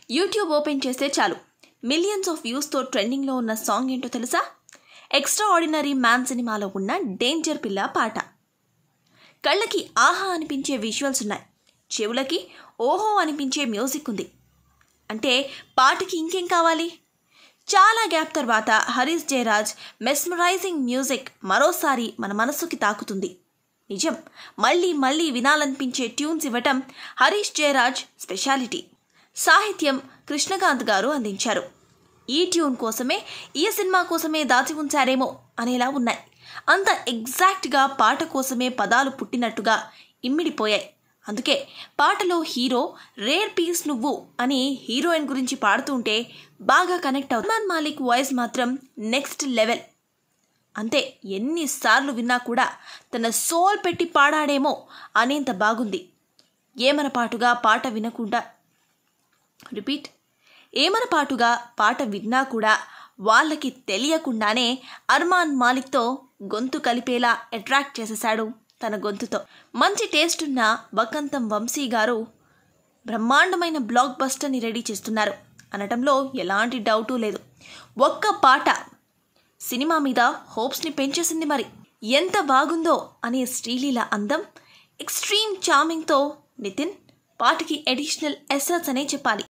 YouTube open చేస్తే చాలు millions of వ్యూస్తో ట్రెండింగ్లో ఉన్న సాంగ్ ఏంటో తెలుసా ఎక్స్ట్రా ఆర్డినరీ మ్యాన్ సినిమాలో ఉన్న డేంజర్ పిల్ల పాట కళ్ళకి ఆహా అనిపించే విజువల్స్ ఉన్నాయి చెవులకి ఓహో అనిపించే మ్యూజిక్ ఉంది అంటే పాటకి ఇంకేం కావాలి చాలా గ్యాప్ తర్వాత హరీష్ జయరాజ్ మెస్మరైజింగ్ మ్యూజిక్ మరోసారి మన మనసుకి తాకుతుంది నిజం మళ్ళీ మళ్ళీ వినాలనిపించే ట్యూన్స్ ఇవ్వటం హరీష్ జయరాజ్ స్పెషాలిటీ సాహిత్యం కృష్ణకాంత్ గారు అందించారు ఈ ట్యూన్ కోసమే ఈ సినిమా కోసమే దాచి ఉంచారేమో అనేలా ఉన్నాయి అంత ఎగ్జాక్ట్గా పాట కోసమే పదాలు పుట్టినట్టుగా ఇమ్మిడిపోయాయి అందుకే పాటలో హీరో రేర్ పీస్ నువ్వు అని హీరోయిన్ గురించి పాడుతుంటే బాగా కనెక్ట్ అవుతుంది సల్మాన్ మాలిక్ వాయిస్ మాత్రం నెక్స్ట్ లెవెల్ అంతే ఎన్నిసార్లు విన్నా కూడా తన సోల్ పెట్టి పాడాడేమో అనేంత బాగుంది ఏమన పాటుగా పాట వినకుండా రిపీట్ ఏమన పాటుగా పాట విన్నా కూడా వాళ్ళకి తెలియకుండానే అర్మాన్ మాలిక్తో గొంతు కలిపేలా అట్రాక్ట్ చేసేశాడు తన గొంతుతో మంచి టేస్ట్ ఉన్న వకంతం వంశీ గారు బ్రహ్మాండమైన బ్లాక్ బస్టర్ని రెడీ చేస్తున్నారు అనటంలో ఎలాంటి డౌటు లేదు ఒక్క పాట సినిమా మీద హోప్స్ని పెంచేసింది మరి ఎంత బాగుందో అనే శ్రీలీల అందం ఎక్స్ట్రీమ్ చార్మింగ్తో నితిన్ పాటకి అడిషనల్ ఎసర్స్ అనే చెప్పాలి